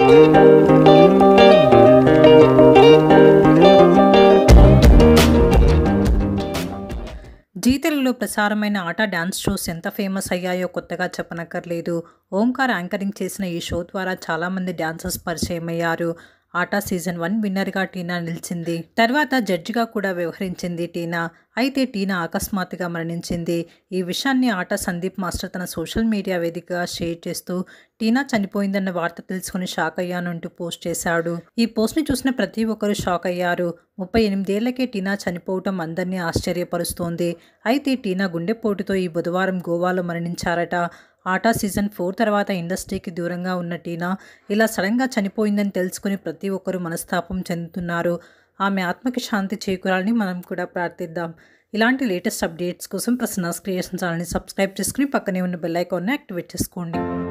G తెలుగులో ప్రసారమైన ఆట డ్యాన్స్ షోస్ ఎంత ఫేమస్ అయ్యాయో కొత్తగా చెప్పనక్కర్లేదు ఓంకార్ యాంకరింగ్ చేసిన ఈ షో ద్వారా చాలామంది డాన్సర్స్ పరిచయం అయ్యారు ఆట సీజన్ వన్ విన్నర్గా టీనా నిలిచింది తర్వాత జడ్జిగా కూడా వ్యవహరించింది టీనా అయితే టీనా అకస్మాత్తుగా మరణించింది ఈ విషయాన్ని ఆట సందీప్ మాస్టర్ తన సోషల్ మీడియా వేదికగా షేర్ చేస్తూ టీనా చనిపోయిందన్న వార్త తెలుసుకుని షాక్ అయ్యానంటూ పోస్ట్ చేశాడు ఈ పోస్ట్ని చూసిన ప్రతి ఒక్కరూ షాక్ అయ్యారు ముప్పై ఎనిమిదేళ్లకే టీనా చనిపోవటం అందరినీ ఆశ్చర్యపరుస్తోంది అయితే టీనా గుండెపోటుతో ఈ బుధవారం గోవాలో మరణించారట ఆటా సీజన్ ఫోర్ తర్వాత ఇండస్ట్రీకి దూరంగా ఉన్న టీనా ఇలా సడన్గా చనిపోయిందని తెలుసుకుని ప్రతి ఒక్కరూ మనస్తాపం చెందుతున్నారు ఆమె ఆత్మకి శాంతి చేకూరాలని మనం కూడా ప్రార్థిద్దాం ఇలాంటి లేటెస్ట్ అప్డేట్స్ కోసం ప్రసన్నాస్ క్రియేషన్ ఛానల్ని సబ్స్క్రైబ్ చేసుకుని పక్కనే ఉన్న బెల్ ఐకాన్ని యాక్టివేట్ చేసుకోండి